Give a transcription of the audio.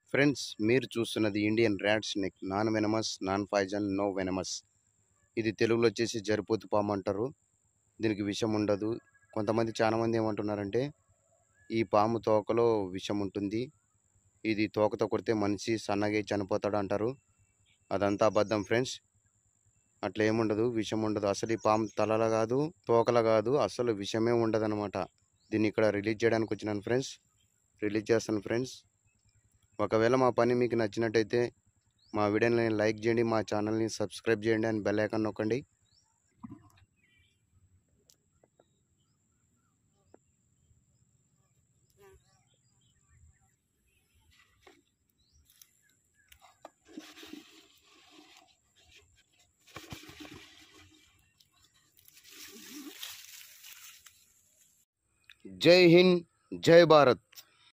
friends మీరు చూస్తున్నది Indian rat snake non venomous non poisonous no venomous ఇది తెలుగులో వచ్చేసి జరిపోతు పాము అంటారు దీనికి విషం ఉండదు కొంతమంది చాలా మంది ఏమంటున్నారంటే ఈ పాము తోకలో విషం ఉంటుంది ఇది తోకతో కొడితే మనిషి సన్నగా చనిపోతాడు అంటారు అదంతా అబద్ధం ఫ్రెండ్స్ అట్లా ఏముండదు విషం ఉండదు అసలు ఈ పాము తలల కాదు తోకల కాదు అసలు విషమే ఉండదు అనమాట దీన్ని ఇక్కడ రిలీజ్ చేయడానికి వచ్చినాను ఫ్రెండ్స్ రిలీజ్ చేస్తాను ఫ్రెండ్స్ ఒకవేళ మా పని మీకు నచ్చినట్టయితే మా వీడియోని లైక్ చేయండి మా ఛానల్ని సబ్స్క్రైబ్ చేయండి అని బెల్ ఐకాన్ నొక్కండి జై హింద్ జై భారత్